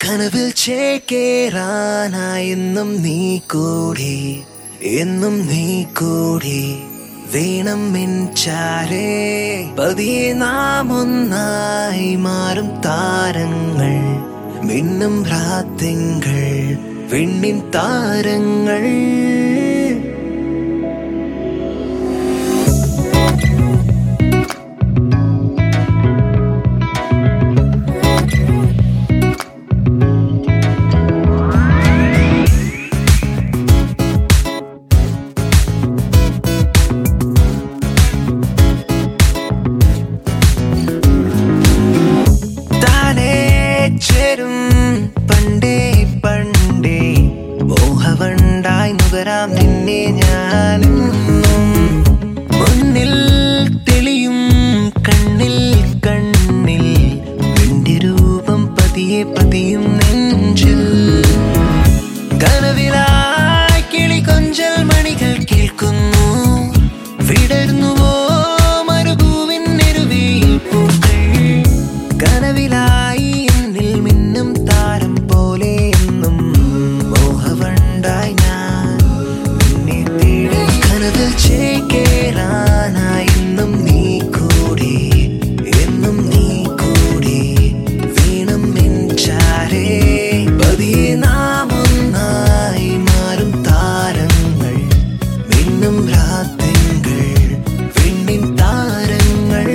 കനവിൽ ചേക്കേറാനായി എന്നും നീ കൂടി എന്നും നീ കൂടി വേണം മിൻചാരേ പതിയെ നാം ഒന്നായി മാറും താരങ്ങൾ മിന്നും രാത്തിങ്കൾ വിണ്ണിൻ താരങ്ങൾ താനേ ചേരും പണ്ടേ പണ്ടേ മോഹവണ്ടായി നുകരാം നിന്നെ ഞാനും മുന്നിൽ തെളിയും കണ്ണിൽ കണ്ണിൽ നിന്റെ രൂപം പതിയെ പതിയും നെഞ്ചിൽ കനവിലായി കിളി കൊഞ്ചൽ മണികൾ കേൾക്കുന്നു വിടർന്നുവോ മരുഭൂവിൻ നെരുവിൽ പൂക്കൾ കനവിലായി എന്നിൽ മിന്നും താരം പോലെ എന്നും മോഹവണ്ടായി ഞാൻ നിന്നെ തേടി കനവിൽ ചേക്കേറാനായി എന്നും നീ കൂടി എന്നും നീ കൂടി വീണം മിൻചാരേ പതിയെ നാം ഒന്നായി മാറും താരങ്ങൾ മിന്നും രാത്തിങ്കൾ വിണ്ണിൻ താരങ്ങൾ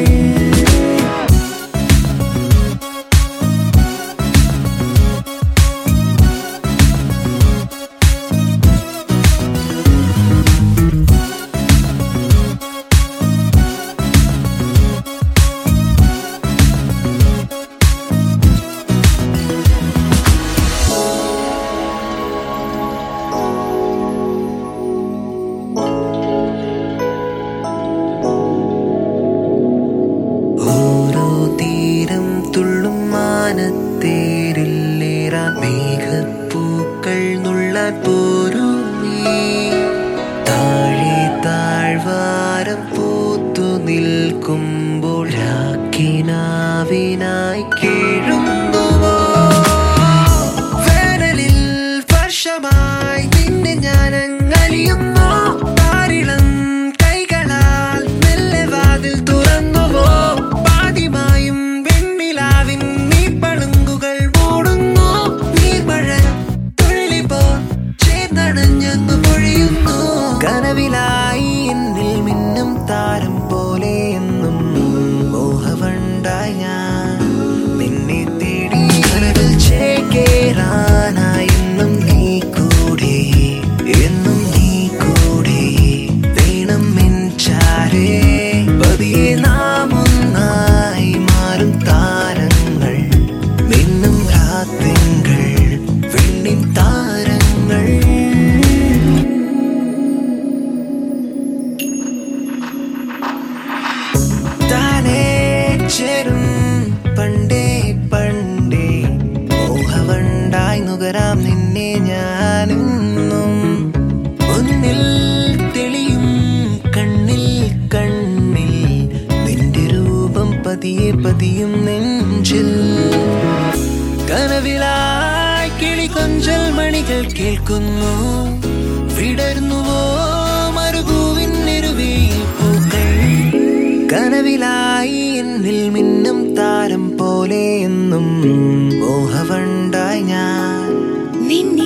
ഓരോ തീരം തുള്ളും മാനത്തേരില്ലേറാൻ മേഘപ്പൂക്കൾ നുള്ളാൻ പോരൂ നീ താഴെ താഴ്വാരം പൂത്തു നിൽക്കുമ്പോൾ രാക്കിനാവിനായി കേഴുന്നുവോ വേനലിൽ വർഷമായി നിന്നെ ഞാൻ അങ്ങലിയുന്നു താരിളം കൈകളാൽ മെല്ലെ വാതിൽ തുറന്നുവോ പാതിമായും വെണ്ണിലാവിൻ നീ പളുങ്കുകൾ മൂടുന്നു നീർമഴ തുള്ളി പോ ചേർന്നണഞ്ഞെന്നു പൊഴിയുന്നു കനവിലായി എന്നിൽ മിന്നും താരം പോലെ എന്നും മോഹവണ്ടായി ഞാൻ നിന്നെ തേടി കനവിൽ ചേക്കേറാനായി എന്നും നീ കൂടി എന്നും നീ കൂടി വേണം മിൻചാരേ പതിയെ നാം ഒന്നായി മാറും താരങ്ങൾ മിന്നും രാത്തിങ്കൾ വിണ്ണിൻ താരങ്ങൾ താനേ ചേരും പണ്ടേ പണ്ടേ മോഹവണ്ടായി നുകരാം നിന്നെ ഞാനെന്നും മുന്നിൽ തെളിയും കണ്ണിൽ കണ്ണിൽ നിന്റെ രൂപം പതിയെ പതിയും നെഞ്ചിൽ കനവിലായി കിളി കൊഞ്ചൽ മണികൾ കേൾക്കുന്നു വിടർന്നുവോ മരുഭൂവിൻ നെരുവിൽ പൂക്കൾ കനവിലായി എന്നിൽ മിന്നും താരം പോലെ എന്നും മോഹവണ്ടായി ഞാൻ നിന്നെ